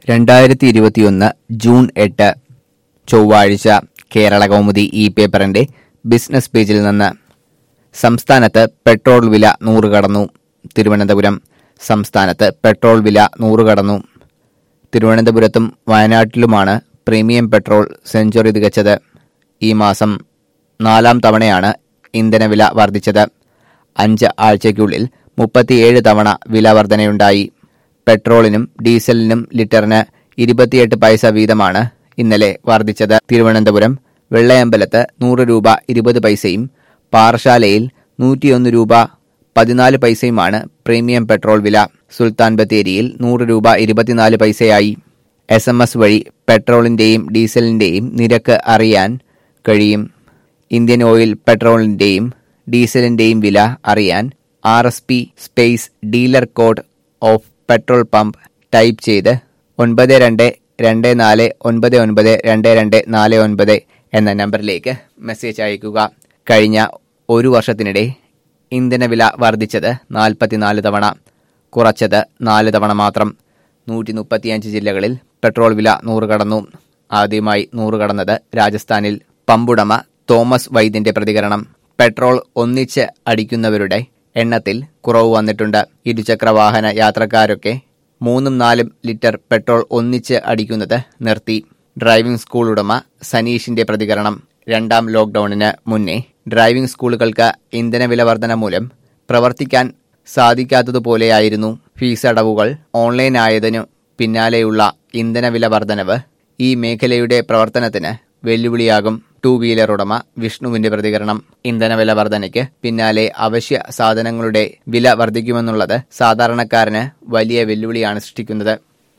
രണ്ടായിരത്തി ഇരുപത്തിയൊന്ന് ജൂൺ എട്ട് ചൊവ്വാഴ്ച കേരള കൗമുദി ഈ പേപ്പറിന്റെ ബിസിനസ് പേജിൽ നിന്ന് സംസ്ഥാനത്ത് പെട്രോൾ വില നൂറ് കടന്നു തിരുവനന്തപുരം സംസ്ഥാനത്ത് പെട്രോൾ വില നൂറ് കടന്നു തിരുവനന്തപുരത്തും വയനാട്ടിലുമാണ് പ്രീമിയം പെട്രോൾ സെഞ്ചുറി തികച്ചത് ഈ മാസം നാലാം തവണയാണ് ഇന്ധനവില വർദ്ധിച്ചത് അഞ്ച് ആഴ്ചയ്ക്കുള്ളിൽ മുപ്പത്തിയേഴ് തവണ വില വർധനയുണ്ടായി പെട്രോളിനും ഡീസലിനും ലിറ്ററിന് ഇരുപത്തിയെട്ട് പൈസ വീതമാണ് ഇന്നലെ വർദ്ധിച്ചത് തിരുവനന്തപുരം വെള്ളയമ്പലത്ത് നൂറ് രൂപ ഇരുപത് പൈസയും പാറശാലയിൽ നൂറ്റിയൊന്ന് രൂപ പതിനാല് പൈസയുമാണ് പ്രീമിയം പെട്രോൾ വില സുൽത്താൻ ബത്തേരിയിൽ നൂറ് രൂപ ഇരുപത്തിനാല് പൈസയായി എസ് എം എസ് വഴി പെട്രോളിന്റെയും ഡീസലിന്റെയും നിരക്ക് അറിയാൻ കഴിയും ഇന്ത്യൻ ഓയിൽ പെട്രോളിന്റെയും ഡീസലിന്റെയും വില അറിയാൻ R S P space dealer code of petrol pump type ചെയ്ത് ഒൻപത് രണ്ട് രണ്ട് നാല് ഒൻപത് ഒൻപത് രണ്ട് രണ്ട് നാല് ഒൻപത് എന്ന നമ്പറിലേക്ക് മെസ്സേജ് അയക്കുക കഴിഞ്ഞ ഒരു വർഷത്തിനിടെ ഇന്ധനവില വർദ്ധിച്ചത് നാൽപ്പത്തിനാല് തവണ കുറച്ചത് നാല് തവണ മാത്രം നൂറ്റി മുപ്പത്തിയഞ്ച് ജില്ലകളിൽ പെട്രോൾ വില നൂറ് കടന്നു ആദ്യമായി നൂറ് കടന്നത് രാജസ്ഥാനിൽ പമ്പുടമ തോമസ് വൈദ്യന്റെ പ്രതികരണം പെട്രോൾ ഒന്നിച്ച് അടിക്കുന്നവരുടെ എണ്ണത്തിൽ കുറവ് വന്നിട്ടുണ്ട് ഇരുചക്ര വാഹന യാത്രക്കാരൊക്കെ മൂന്നും നാലും ലിറ്റർ പെട്രോൾ ഒന്നിച്ച് അടിക്കുന്നത് നിർത്തി ഡ്രൈവിംഗ് സ്കൂൾ ഉടമ സനീഷിന്റെ പ്രതികരണം രണ്ടാം ലോക്ഡൌണിന് മുന്നേ ഡ്രൈവിംഗ് സ്കൂളുകൾക്ക് ഇന്ധനവില വർധന മൂലം പ്രവർത്തിക്കാൻ സാധിക്കാത്തതുപോലെയായിരുന്നു ഫീസ് അടവുകൾ ഓൺലൈൻ ആയതിനു പിന്നാലെയുള്ള ഇന്ധനവില വർധനവ് ഈ മേഖലയുടെ പ്രവർത്തനത്തിന് വെല്ലുവിളിയാകും ടൂ വീലർ ഉടമ വിഷ്ണുവിന്റെ പ്രതികരണം ഇന്ധനവില വർധനയ്ക്ക് പിന്നാലെ അവശ്യ സാധനങ്ങളുടെ വില വർദ്ധിക്കുമെന്നുള്ളത് സാധാരണക്കാരന് വലിയ വെല്ലുവിളിയാണ് സൃഷ്ടിക്കുന്നത്